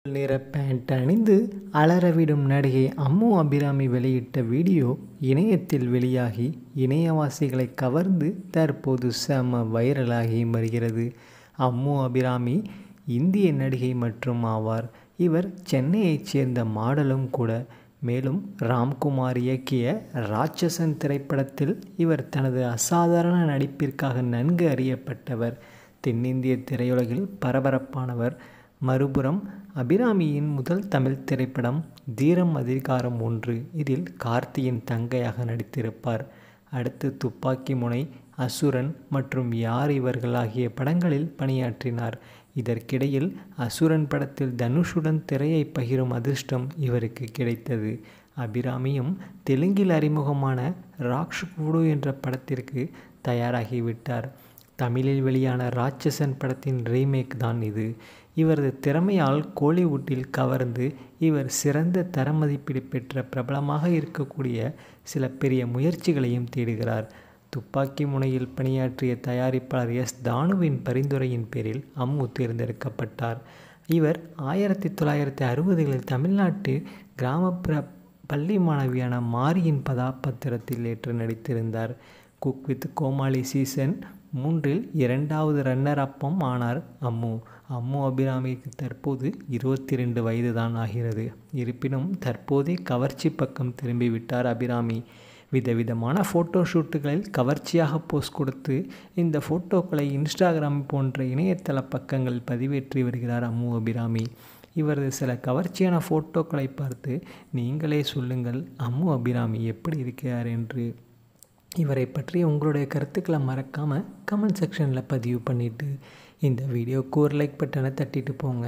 நிற பேண்ட் அணிந்து அலறவிடும் நடிகை அம்மு அபிராமி வெளியிட்ட வீடியோ இணையத்தில் வெளியாகி இணையவாசிகளை கவர்ந்து தற்போது செம வைரலாகி வருகிறது அம்மு அபிராமி இந்திய நடிகை மற்றும் ஆவார் இவர் சென்னையைச் சேர்ந்த மாடலும் கூட மேலும் ராம்குமார் இயக்கிய ராட்சசன் திரைப்படத்தில் இவர் தனது அசாதாரண நடிப்பிற்காக நன்கு அறியப்பட்டவர் தென்னிந்திய திரையுலகில் பரபரப்பானவர் மறுபுறம் அபிராமியின் முதல் தமிழ் திரைப்படம் தீரம் அதிகாரம் ஒன்று இதில் கார்த்தியின் தங்கையாக நடித்திருப்பார் அடுத்து துப்பாக்கி முனை அசுரன் மற்றும் யார் இவர்கள் ஆகிய படங்களில் பணியாற்றினார் இதற்கிடையில் அசுரன் படத்தில் தனுஷுடன் திரையை பகிரும் அதிர்ஷ்டம் இவருக்கு கிடைத்தது அபிராமியும் தெலுங்கில் அறிமுகமான ராக்ஷுகுடு என்ற படத்திற்கு தயாராகிவிட்டார் தமிழில் வெளியான ராட்சசன் படத்தின் ரீமேக் தான் இது இவரது திறமையால் கோலிவுட்டில் கவர்ந்து இவர் சிறந்த தர மதிப்பீடு பெற்ற பிரபலமாக இருக்கக்கூடிய சில பெரிய முயற்சிகளையும் தேடுகிறார் துப்பாக்கி முனையில் பணியாற்றிய தயாரிப்பாளர் எஸ் தானுவின் பரிந்துரையின் பேரில் அம்மு தேர்ந்தெடுக்கப்பட்டார் இவர் ஆயிரத்தி தொள்ளாயிரத்தி அறுபதுகளில் தமிழ்நாட்டு கிராமப்புற பள்ளி மாணவியான மாரியின் கதாபாத்திரத்தில் ஏற்று நடித்திருந்தார் குக் வித் கோமாளி சீசன் மூன்றில் இரண்டாவது ரன்னர் அப்பம் ஆனார் அம்மு அம்மு அபிராமிக்கு தற்போது இருபத்தி ரெண்டு வயது தான் ஆகிறது இருப்பினும் தற்போதே கவர்ச்சி பக்கம் திரும்பிவிட்டார் அபிராமி விதவிதமான ஃபோட்டோ ஷூட்டுகளில் கவர்ச்சியாக போஸ்ட் கொடுத்து இந்த ஃபோட்டோக்களை இன்ஸ்டாகிராம் போன்ற இணையதள பக்கங்கள் பதிவேற்றி வருகிறார் அம்மு அபிராமி இவரது சில கவர்ச்சியான ஃபோட்டோக்களை பார்த்து நீங்களே சொல்லுங்கள் அம்மு அபிராமி எப்படி இருக்கிறார் என்று இவரை பற்றி உங்களுடைய கருத்துக்களை மறக்காமல் கமெண்ட் செக்ஷனில் பதிவு பண்ணிவிட்டு இந்த வீடியோக்கு ஒரு லைக் பட்டனை தட்டிட்டு போங்க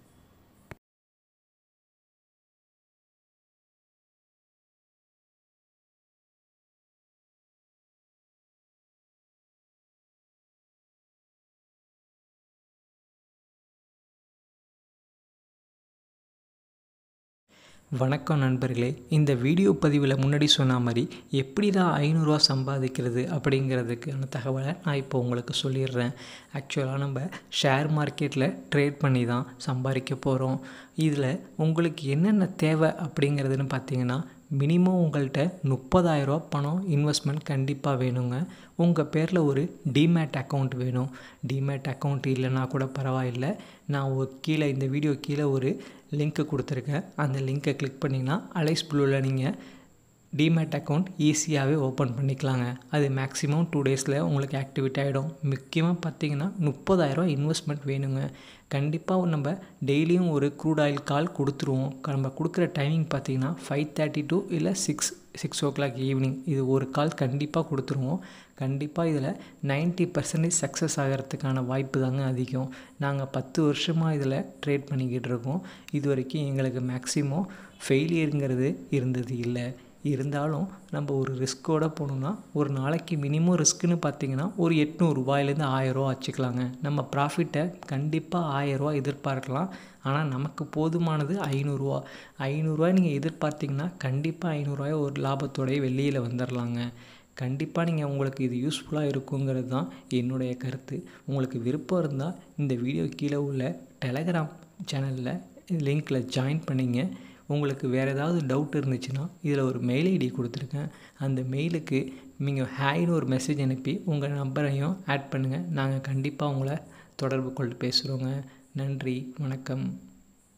வணக்கம் நண்பர்களே இந்த வீடியோ பதிவில் முன்னாடி சொன்ன மாதிரி எப்படி தான் ஐநூறுரூவா சம்பாதிக்கிறது அப்படிங்கிறதுக்கான தகவலை நான் இப்போ உங்களுக்கு சொல்லிடுறேன் ஆக்சுவலாக நம்ம ஷேர் மார்க்கெட்டில் ட்ரேட் பண்ணி தான் சம்பாதிக்க போகிறோம் இதில் உங்களுக்கு என்னென்ன தேவை அப்படிங்கிறதுன்னு பார்த்தீங்கன்னா மினிமம் உங்கள்கிட்ட முப்பதாயிரரூவா பணம் இன்வெஸ்ட்மெண்ட் கண்டிப்பாக வேணுங்க உங்கள் பேரில் ஒரு டிமேட் அக்கௌண்ட் வேணும் டிமேட் அக்கௌண்ட் இல்லைன்னா கூட பரவாயில்லை நான் ஒரு கீழே இந்த வீடியோ கீழே ஒரு லிங்க்கு கொடுத்துருக்கேன் அந்த லிங்க்கை கிளிக் பண்ணிங்கன்னா அலைஸ் ப்ளூவில் நீங்கள் டிமேட் அக்கௌண்ட் ஈஸியாகவே ஓப்பன் பண்ணிக்கலாங்க அது மேக்ஸிமம் டூ டேஸில் உங்களுக்கு ஆக்டிவேட் ஆகிடும் முக்கியமாக பார்த்தீங்கன்னா முப்பதாயிரரூவா இன்வெஸ்ட்மெண்ட் வேணுங்க கண்டிப்பாக நம்ம டெய்லியும் ஒரு க்ரூட் ஆயில் கால் கொடுத்துருவோம் நம்ம கொடுக்குற டைமிங் பார்த்தீங்கன்னா ஃபைவ் தேர்ட்டி டூ இல்லை six six o'clock evening இது ஒரு கால் கண்டிப்பாக கொடுத்துருவோம் கண்டிப்பாக இதில் நைன்ட்டி பர்சன்டேஜ் சக்ஸஸ் ஆகிறதுக்கான வாய்ப்பு தாங்க அதிகம் நாங்கள் பத்து வருஷமாக இதில் ட்ரேட் பண்ணிக்கிட்டு இருக்கோம் இது வரைக்கும் எங்களுக்கு மேக்ஸிமம் ஃபெயிலியருங்கிறது இருந்தது இல்லை இருந்தாலும் நம்ம ஒரு ரிஸ்க்கோடு போனோம்னா ஒரு நாளைக்கு மினிமம் ரிஸ்க்குன்னு பார்த்தீங்கன்னா ஒரு எட்நூறுரூவாயிலேருந்து ஆயிரரூவா வச்சுக்கலாங்க நம்ம ப்ராஃபிட்டை கண்டிப்பாக ஆயிரரூவா எதிர்பார்க்கலாம் ஆனால் நமக்கு போதுமானது ஐநூறுரூவா ஐநூறுரூவா நீங்கள் எதிர்பார்த்தீங்கன்னா கண்டிப்பாக ஐநூறுரூவாய் ஒரு லாபத்தோடய வெளியில் வந்துடலாங்க கண்டிப்பாக நீங்கள் உங்களுக்கு இது யூஸ்ஃபுல்லாக இருக்குங்கிறது தான் என்னுடைய கருத்து உங்களுக்கு விருப்பம் இருந்தால் இந்த வீடியோ கீழே உள்ள டெலகிராம் சேனலில் லிங்க்கில் ஜாயின் பண்ணிங்க உங்களுக்கு வேறு ஏதாவது டவுட் இருந்துச்சுன்னா இதில் ஒரு மெயில் ஐடி கொடுத்துருக்கேன் அந்த மெயிலுக்கு நீங்கள் ஹேய்னு ஒரு மெசேஜ் அனுப்பி உங்கள் நம்பரையும் ஆட் பண்ணுங்கள் நாங்கள் கண்டிப்பாக உங்களை தொடர்பு கொண்டு பேசுகிறோங்க நன்றி வணக்கம்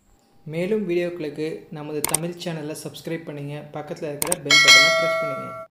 மேலும் வீடியோக்களுக்கு நமது தமிழ் சேனலை சப்ஸ்கிரைப் பண்ணுங்கள் பக்கத்தில் இருக்கிற பெல் பட்டனை ப்ரெஸ் பண்ணுங்கள்